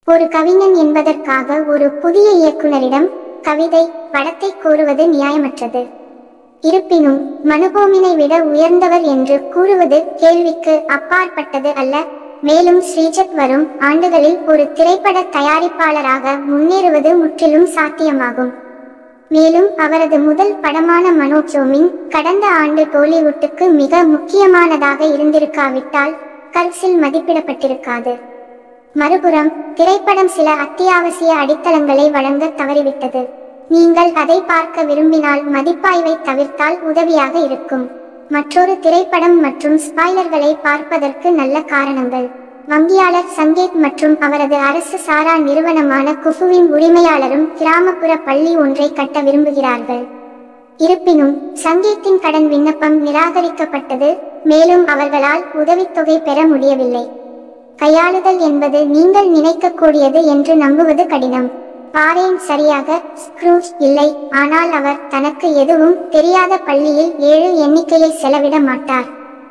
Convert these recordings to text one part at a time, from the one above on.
ஒரு கவிஞன் என்பதற்காக ஒரு புதிய இயக்குனரிடம் கவிதை படத்தை கூறுவது நியாயமற்றது இருப்பினும் மனுபோமினை விட உயர்ந்தவர் என்று கூறுவது கேள்விக்கு அப்பாற்பட்டது அல்ல மேலும் ஸ்ரீஜத் வரும் ஆண்டுகளில் ஒரு திரைப்பட தயாரிப்பாளராக முன்னேறுவது முற்றிலும் சாத்தியமாகும் மேலும் அவரது முதல் படமான மனோஜோமின் கடந்த ஆண்டு டோலிவுட்டுக்கு மிக முக்கியமானதாக இருந்திருக்காவிட்டால் கர்ஸில் மதிப்பிடப்பட்டிருக்காது மறுபுறம் திரைப்படம் சில அத்தியாவசிய அடித்தளங்களை வழங்க தவறிவிட்டது நீங்கள் அதை பார்க்க விரும்பினால் மதிப்பாய்வை தவிர்த்தால் உதவியாக இருக்கும் மற்றொரு திரைப்படம் மற்றும் ஸ்பாய்லர்களை பார்ப்பதற்கு நல்ல காரணங்கள் வங்கியாளர் சங்கேத் மற்றும் அவரது அரசு சாரா நிறுவனமான குஃபுவின் உரிமையாளரும் கிராமப்புற பள்ளி ஒன்றை கட்ட விரும்புகிறார்கள் இருப்பினும் சங்கீத்தின் கடன் விண்ணப்பம் நிராகரிக்கப்பட்டது மேலும் அவர்களால் உதவித்தொகை பெற முடியவில்லை கையாளுதல் என்பது நீங்கள் நினைக்கக்கூடியது என்று நம்புவது கடினம் பாரேன் சரியாக ஸ்க்ரூஜ் இல்லை ஆனால் அவர் தனக்கு எதுவும் தெரியாத பள்ளியில் ஏழு எண்ணிக்கையை செலவிட மாட்டார்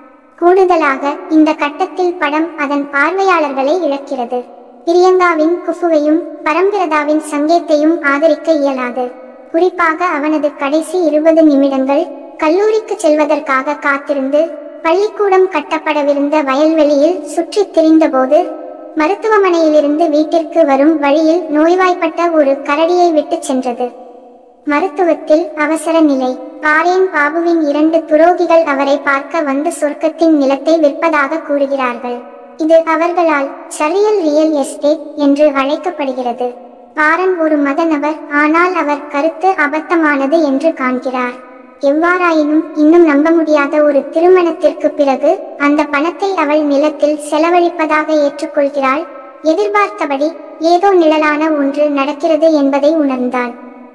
கூடுதலாக இந்த கட்டத்தில் படம் அதன் பார்வையாளர்களை இழக்கிறது பிரியங்காவின் குஃபுவையும் பரம்பிரதாவின் சங்கேத்தையும் ஆதரிக்க இயலாது குறிப்பாக அவனது கடைசி இருபது நிமிடங்கள் கல்லூரிக்கு செல்வதற்காக காத்திருந்து பள்ளிக்கூடம் கட்டப்படவிருந்த வயல்வெளியில் சுற்றித் திரிந்தபோது மருத்துவமனையிலிருந்து வீட்டிற்கு வரும் வழியில் நோய்வாய்ப்பட்ட ஒரு கரடியை விட்டுச் சென்றது மருத்துவத்தில் அவசர நிலை பாரேன் பாபுவின் இரண்டு துரோகிகள் அவரை பார்க்க வந்து சொர்க்கத்தின் நிலத்தை விற்பதாக கூறுகிறார்கள் இது அவர்களால் சரியல் ரியல் எஸ்டேட் என்று அழைக்கப்படுகிறது பாரன் ஒரு மத நபர் ஆனால் அவர் கருத்து அபத்தமானது என்று காண்கிறார் எவ்வாறாயினும் இன்னும் நம்ப முடியாத ஒரு திருமணத்திற்கு பிறகு அந்த பணத்தை அவள் நிலத்தில் செலவழிப்பதாக ஏற்றுக்கொள்கிறாள் எதிர்பார்த்தபடி ஏதோ நிழலான ஒன்று நடக்கிறது என்பதை உணர்ந்தாள்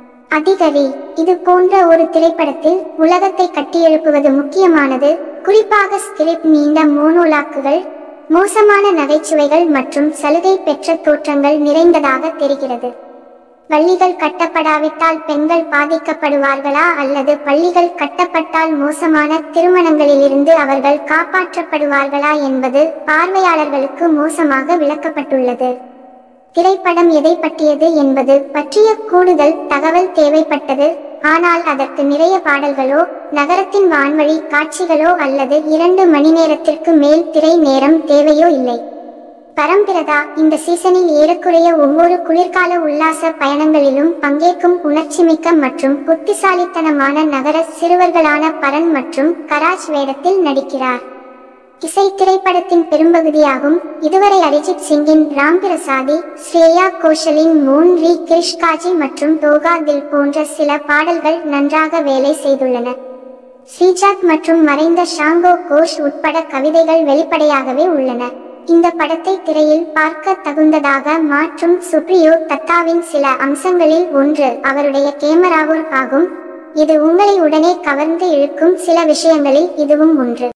அதிகரி இது போன்ற ஒரு திரைப்படத்தில் உலகத்தை கட்டியெழுப்புவது முக்கியமானது குறிப்பாக ஸ்கிரிப்ட் நீண்ட மோனோலாக்குகள் மோசமான நகைச்சுவைகள் மற்றும் சலுகை பெற்ற தோற்றங்கள் நிறைந்ததாக தெரிகிறது பள்ளிகள் கட்டப்படாவிட்டால் பெண்கள் பாதிக்கப்படுவார்களா அல்லது பள்ளிகள் கட்டப்பட்டால் மோசமான திருமணங்களிலிருந்து அவர்கள் காப்பாற்றப்படுவார்களா என்பது பார்வையாளர்களுக்கு மோசமாக விளக்கப்பட்டுள்ளது திரைப்படம் எதை பற்றியது என்பது பற்றிய கூடுதல் தகவல் தேவைப்பட்டது ஆனால் அதற்கு நிறைய பாடல்களோ நகரத்தின் வான்வழி காட்சிகளோ அல்லது இரண்டு மணி நேரத்திற்கு மேல் திரை நேரம் தேவையோ இல்லை பரம்பிரதா இந்த சீசனில் ஏறக்குறைய ஒவ்வொரு குளிர்கால உல்லாச பயணங்களிலும் பங்கேற்கும் உணர்ச்சிமிக்க மற்றும் புத்திசாலித்தனமான நகர சிறுவர்களான பரன் மற்றும் கராஜ் வேடத்தில் நடிக்கிறார் இசை திரைப்படத்தின் பெரும்பகுதியாகும் இதுவரை அரிஜித் சிங்கின் ராம் பிரசாதி ஸ்ரேயா கோஷலின் மூன் ரீ கிரிஷ்காஜி மற்றும் தோகா தில் போன்ற சில பாடல்கள் நன்றாக வேலை செய்துள்ளன ஸ்ரீஜாத் மற்றும் மறைந்த ஷாங்கோ கோஷ் உட்பட கவிதைகள் வெளிப்படையாகவே உள்ளன இந்த படத்தை திரையில் பார்க்க தகுந்ததாக மாற்றும் சுப்ரியோ தத்தாவின் சில அம்சங்களில் ஒன்று அவருடைய கேமராவூர் ஆகும் இது உங்களை உடனே கவர்ந்து இழுக்கும் சில விஷயங்களில் இதுவும் ஒன்று